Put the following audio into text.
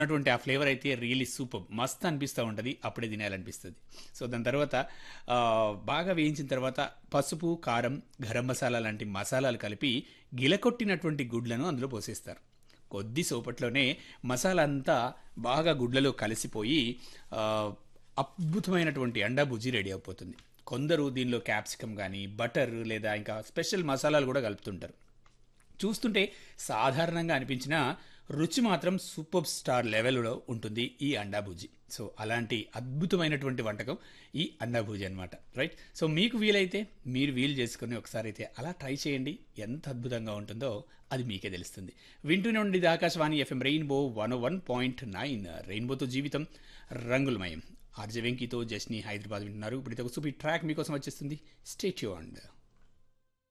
ఉన్నటువంటి ఆ ఫ్లేవర్ అయితే రియలీ సూపర్ మస్త్ అనిపిస్తూ ఉంటుంది అప్పుడే తినాలనిపిస్తుంది సో దాని తర్వాత ఆ, బాగా వేయించిన తర్వాత పసుపు కారం గరం మసాలా లాంటి మసాలాలు కలిపి గిలకొట్టినటువంటి గుడ్లను అందులో పోసేస్తారు కొద్ది సోపట్లోనే మసాలా అంతా బాగా గుడ్లలో కలిసిపోయి ఆ, అద్భుతమైనటువంటి అండా బుజ్జి రెడీ అయిపోతుంది కొందరు దీనిలో క్యాప్సికమ్ కానీ బటర్ లేదా ఇంకా స్పెషల్ మసాలాలు కూడా కలుపుతుంటారు చూస్తుంటే సాధారణంగా అనిపించిన రుచి మాత్రం సూపర్ స్టార్ లెవెల్లో ఉంటుంది ఈ అండా భుజి సో అలాంటి అద్భుతమైనటువంటి వంటకం ఈ అండా భుజి అనమాట రైట్ సో మీకు వీలైతే మీరు వీలు చేసుకుని ఒకసారి అయితే అలా ట్రై చేయండి ఎంత అద్భుతంగా ఉంటుందో అది మీకే తెలుస్తుంది వింటూనే ఉండేది Akashvani FM rainbow one one point nine రెయిన్బోతో జీవితం రంగులమయం ఆర్జే వెంకీతో జస్ని హైదరాబాద్ వింటున్నారు ఇప్పుడు ఇది ఒక సూపర్ ట్రాక్ మీకోసం వచ్చేస్తుంది స్టేట్యూ అండ్